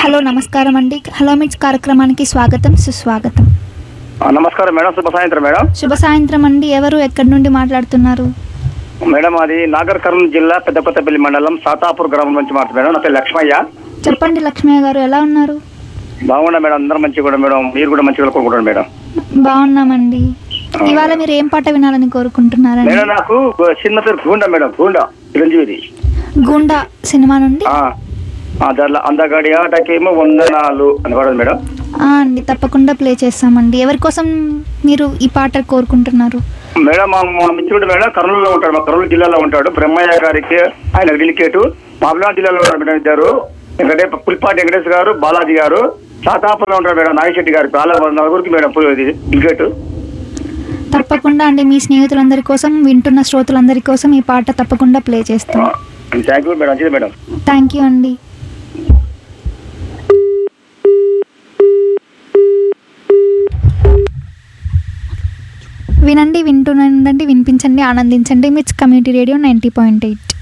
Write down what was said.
hello నమస్కారం అండి hello మిట్స్ కార్యక్రమానికి స్వాగతం సుస్వాగతం ఆ, నమస్కారం మేడం శుభ సాయంత్రం మేడం శుభ సాయంత్రం అండి ఎవరు ఎక్కడి నుండి మాట్లాడుతున్నారు మేడం అది నాగర్ కర్నూలు జిల్లా పెద్ద కొత్తపల్లి మండలం సాతాపూర్ గ్రామం నుంచి మాట్లాడు మేడం నా పేరు లక్ష్మయ్య చెప్పండి లక్ష్మయ్య గారు ఎలా ఉన్నారు బాగున్నా మేడం అందరం మంచిగా కూడా మేడం మీరు కూడా మంచిగా కోరుకుంటారు మేడం బాగున్నామండి ఇవాళ మీరు ఏం పాట వినాలని కోరుకుంటున్నారండి మేడం నాకు చిన్న పేరు గూండా మేడం గూండా చిరంజీవిది గూండా సినిమా నుండి ఆ, ఆ, దాంట్లో అందగాడి ఆటకేమో వందనాలు అని పడదు మేడం ఆ అండి తప్పకుండా ప్లే చేస్తామండి ఎవరి కోసం మీరు ఈ పాట కోరుకుంటున్నారు మేడం మా మా మిత్రుడు మేడం కర్నూలులో ఉంటాడు మా కర్నూలు జిల్లాలో ఉంటాడు బ్రహ్మయ్య గారికి ఆయన డెలికేటు పాపులార్ జిల్లాలో ఉంటాడు మేడం ఇద్దరు ఎందుకంటే పులిపాటి వెంకటేష్ గారు బాలాజీ గారు సాతాపురంలో ఉంటాడు మేడం నాగశెట్టి గారు చాలా నలుగురికి మేడం పులి- ఇది డెలికేటు తప్పకుండా అండి మీ స్నేహితులందరి కోసం వింటున్న శ్రోతలందరి కోసం ఈ పాట తప్పకుండా ప్లే చేస్తాం థ్యాంక్ యూ మేడం మంచిది మేడం థ్యాంక్ యూ అండి వినండి వింటున్నండి వినిపించండి ఆనందించండి MITS community radio ninety point eight